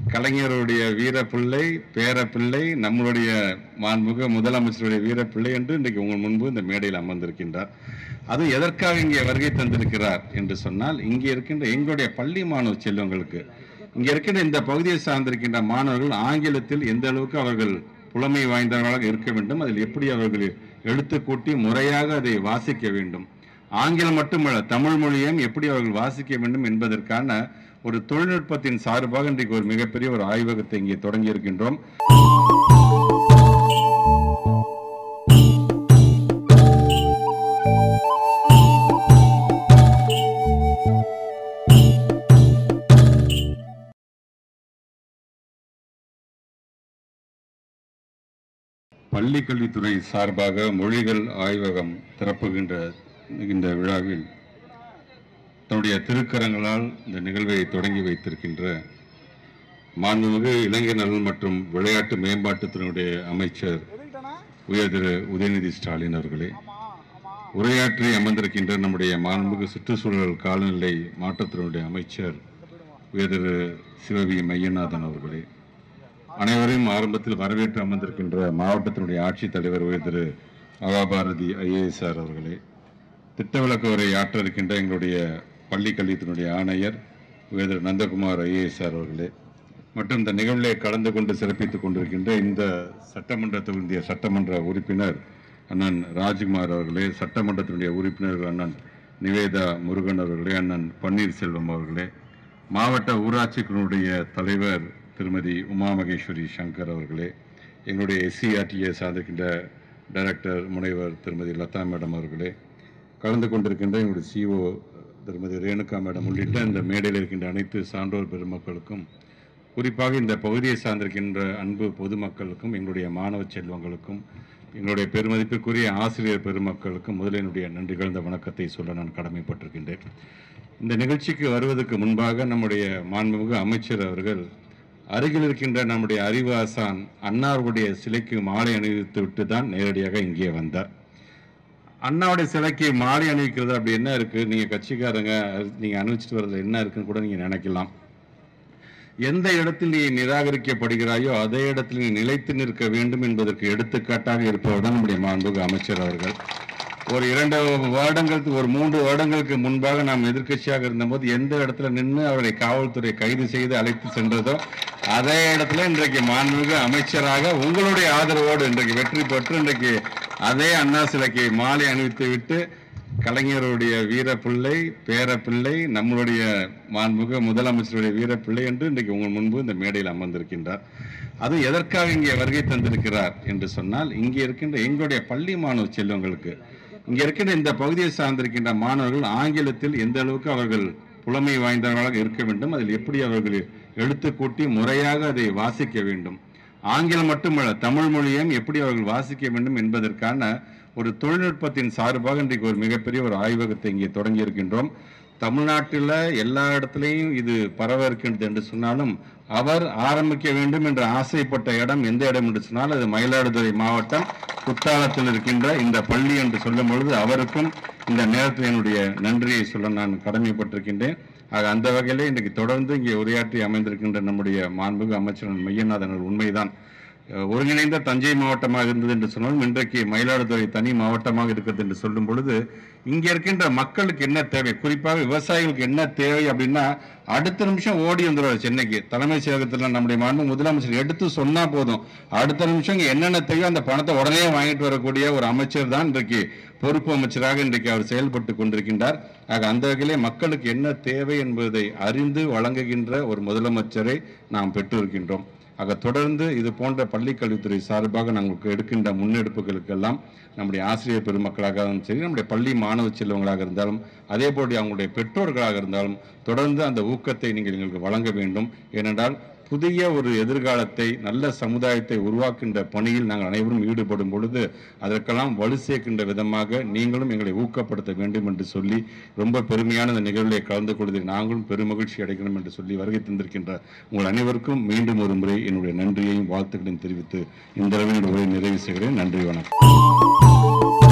கலைஞருடைய வீரப்பிள்ளை பேரப்பிள்ளை நம்மளுடைய மாண்புமிகு முதலமைச்சருடைய வீரப்பிள்ளை என்று இன்றைக்கு உங்கள் முன்பு இந்த மேடையில் அமர்ந்திருக்கின்றார் அது எதற்காக இங்கே வருகை தந்திருக்கிறார் என்று சொன்னால் இங்கே இருக்கின்ற எங்களுடைய பள்ளி மாணவ செல்வங்களுக்கு இங்கே இருக்கின்ற இந்த பகுதியை சார்ந்திருக்கின்ற மாணவர்கள் ஆங்கிலத்தில் எந்த அளவுக்கு அவர்கள் புலமை வாய்ந்தவர்களாக இருக்க வேண்டும் அதில் எப்படி அவர்கள் எழுத்து கூட்டி முறையாக அதை வாசிக்க வேண்டும் ஆங்கிலம் மட்டுமல்ல தமிழ் மொழியையும் எப்படி அவர்கள் வாசிக்க வேண்டும் என்பதற்கான ஒரு தொழில்நுட்பத்தின் சார்பாக இன்றைக்கு ஒரு மிகப்பெரிய ஒரு ஆய்வகத்தை இங்கே தொடங்கி இருக்கின்றோம் பள்ளிக்கல்வித்துறை சார்பாக மொழிகள் ஆய்வகம் திறப்புகின்ற இந்த விழாவில் தன்னுடைய திருக்கரங்களால் இந்த நிகழ்வை தொடங்கி வைத்திருக்கின்ற மாண்புமிகு இளைஞர் நலன் மற்றும் விளையாட்டு மேம்பாட்டுத்துறையுடைய அமைச்சர் உயர் திரு உதயநிதி ஸ்டாலின் அவர்களே உரையாற்றி அமர்ந்திருக்கின்ற நம்முடைய மாண்புமிகு சுற்றுச்சூழல் காலநிலை மாற்றத்தினுடைய அமைச்சர் உயர் திரு சிவவி மையநாதன் அவர்களே அனைவரையும் ஆரம்பத்தில் வரவேற்று அமர்ந்திருக்கின்ற மாவட்டத்தினுடைய ஆட்சித்தலைவர் உயர் திரு மகாபாரதி ஐஏஎஸ் சார் அவர்களே திட்ட விளக்க உரை ஆற்ற இருக்கின்ற எங்களுடைய பள்ளி கல்வித்தினுடைய ஆணையர் உயர் திரு நந்தகுமார் ஐஏஎஸ் சார் அவர்களே மற்றும் இந்த நிகழ்விலே கலந்து கொண்டு சிறப்பித்துக் கொண்டிருக்கின்ற இந்த சட்டமன்ற தொகுதிய சட்டமன்ற உறுப்பினர் அண்ணன் ராஜ்குமார் அவர்களே சட்டமன்றத்தினுடைய உறுப்பினர்கள் அண்ணன் நிவேதா முருகன் அவர்களே அண்ணன் பன்னீர்செல்வம் அவர்களே மாவட்ட ஊராட்சிக்குழுடைய தலைவர் திருமதி உமா மகேஸ்வரி சங்கர் அவர்களே எங்களுடைய எஸ்சிஆர்டிஏ சார்ந்திருக்கின்ற டைரக்டர் முனைவர் திருமதி லதா மேடம் அவர்களே கலந்து கொண்டிருக்கின்ற எங்களுடைய சிஓ திருமதி ரேணுகா மேடம் உள்ளிட்ட இந்த மேடையில் இருக்கின்ற அனைத்து சான்றோர் பெருமக்களுக்கும் குறிப்பாக இந்த பகுதியை சார்ந்திருக்கின்ற அன்பு பொதுமக்களுக்கும் எங்களுடைய மாணவ செல்வங்களுக்கும் எங்களுடைய பெருமதிப்பிற்குரிய ஆசிரியர் பெருமக்களுக்கும் முதலில் என்னுடைய நன்றி கலந்த வணக்கத்தை சொல்ல நான் கடமைப்பட்டிருக்கின்றேன் இந்த நிகழ்ச்சிக்கு வருவதற்கு முன்பாக நம்முடைய மாண்புமிகு அமைச்சர் அவர்கள் அருகில் இருக்கின்ற நம்முடைய அறிவு ஆசான் அன்னாருடைய சிலைக்கு மாலை அணிவித்து விட்டு தான் நேரடியாக இங்கே வந்தார் அண்ணாவுடைய சிலைக்கு மாலை அணிவிக்கிறது அப்படி என்ன இருக்கு நீங்க கட்சிக்காரங்க நீங்க அணிவிச்சிட்டு வர்றதுல என்ன இருக்குன்னு கூட நீங்க நினைக்கலாம் எந்த இடத்தில் நீ நிராகரிக்கப்படுகிறாயோ அதே இடத்தில் நீ நிலைத்து நிற்க வேண்டும் என்பதற்கு எடுத்துக்காட்டாக இருப்பவர் தான் நம்முடைய மாண்புமிகு அமைச்சர் அவர்கள் ஒரு இரண்டு வருடங்களுக்கு ஒரு மூன்று வருடங்களுக்கு முன்பாக நாம் எதிர்க்கட்சியாக இருந்தபோது எந்த இடத்துல நின்று அவரை காவல்துறை கைது செய்து அழைத்து சென்றதோ அதே இடத்துல இன்றைக்கு மாண்புமிகு அமைச்சராக உங்களுடைய ஆதரவோடு இன்றைக்கு வெற்றி பெற்று இன்றைக்கு அதே அண்ணா சிலைக்கு மாலை அணிவித்து விட்டு கலைஞருடைய வீரப்பிள்ளை பேரப்பிள்ளை நம்மளுடைய மாண்புமிகு முதலமைச்சருடைய வீரப்பிள்ளை என்று இன்றைக்கு உங்கள் முன்பு இந்த மேடையில் அமர்ந்திருக்கின்றார் அது எதற்காக இங்கே வருகை தந்திருக்கிறார் என்று சொன்னால் இங்கே இருக்கின்ற எங்களுடைய பள்ளி மாணவ செல்வங்களுக்கு இங்கே இருக்கின்ற இந்த பகுதியை சார்ந்திருக்கின்ற மாணவர்கள் ஆங்கிலத்தில் எந்த அளவுக்கு அவர்கள் புலமை வாய்ந்தவர்களாக இருக்க வேண்டும் அதில் எப்படி அவர்கள் எழுத்து கூட்டி முறையாக அதை வாசிக்க வேண்டும் ஆங்கிலம் மட்டுமல்ல தமிழ் மொழியையும் எப்படி அவர்கள் வாசிக்க வேண்டும் என்பதற்கான ஒரு தொழில்நுட்பத்தின் சார்பாக இன்றைக்கு ஒரு மிகப்பெரிய ஒரு ஆய்வகத்தை இங்கே தொடங்கி இருக்கின்றோம் தமிழ்நாட்டில் எல்லா இடத்துலையும் இது பரவ இருக்கின்றது என்று சொன்னாலும் அவர் ஆரம்பிக்க வேண்டும் என்று ஆசைப்பட்ட இடம் எந்த இடம் என்று சொன்னால் அது மயிலாடுதுறை மாவட்டம் குத்தாலத்தில் இருக்கின்ற இந்த பள்ளி என்று சொல்லும் பொழுது அவருக்கும் இந்த நேரத்தில் என்னுடைய நன்றியை சொல்ல நான் கடமைப்பட்டிருக்கின்றேன் ஆக அந்த வகையிலே இன்றைக்கு தொடர்ந்து இங்கே உரையாற்றி அமைந்திருக்கின்ற நம்முடைய மாண்புமிகு அமைச்சர் மையநாதன் அவர்கள் உண்மைதான் அஹ் ஒருங்கிணைந்த தஞ்சை மாவட்டமாக இருந்தது என்று சொன்னாலும் இன்றைக்கு மயிலாடுதுறை தனி மாவட்டமாக இருக்கிறது என்று சொல்லும் பொழுது இங்க இருக்கின்ற மக்களுக்கு என்ன தேவை குறிப்பாக விவசாயிகளுக்கு என்ன தேவை அப்படின்னா அடுத்த நிமிஷம் ஓடி வந்துடுவார் சென்னைக்கு தலைமைச் செயலகத்தில் நம்முடைய மாண்பு முதலமைச்சர் எடுத்து சொன்னா போதும் அடுத்த நிமிஷம் இங்க என்னென்ன தேவையோ அந்த பணத்தை உடனே வாங்கிட்டு வரக்கூடிய ஒரு அமைச்சர் தான் இன்றைக்கு பொறுப்பு அமைச்சராக இன்றைக்கு அவர் செயல்பட்டு கொண்டிருக்கின்றார் ஆக அந்த வகையிலே மக்களுக்கு என்ன தேவை என்பதை அறிந்து வழங்குகின்ற ஒரு முதலமைச்சரை நாம் பெற்றிருக்கின்றோம் ஆக தொடர்ந்து இது போன்ற பள்ளிக்கல்வித்துறை சார்பாக நாங்கள் எடுக்கின்ற முன்னெடுப்புகளுக்கெல்லாம் நம்முடைய ஆசிரியர் பெருமக்களாக இருந்தாலும் சரி நம்முடைய பள்ளி மாணவ செல்வங்களாக இருந்தாலும் அதே போல அவங்களுடைய பெற்றோர்களாக இருந்தாலும் தொடர்ந்து அந்த ஊக்கத்தை நீங்கள் எங்களுக்கு வழங்க வேண்டும் ஏனென்றால் புதிய ஒரு எதிர்காலத்தை நல்ல சமுதாயத்தை உருவாக்கின்ற பணியில் நாங்கள் அனைவரும் ஈடுபடும் பொழுது அதற்கெல்லாம் வலு சேர்க்கின்ற விதமாக நீங்களும் எங்களை ஊக்கப்படுத்த வேண்டும் என்று சொல்லி ரொம்ப பெருமையான இந்த நிகழ்விலே கலந்து கொள்வதில் நாங்களும் பெருமகிழ்ச்சி அடைகிறோம் என்று சொல்லி வருகை தந்திருக்கின்ற உங்கள் அனைவருக்கும் மீண்டும் ஒரு முறை என்னுடைய நன்றியையும் வாழ்த்துக்களையும் தெரிவித்து இந்த அளவில் உரை நிறைவு செய்கிறேன் நன்றி வணக்கம்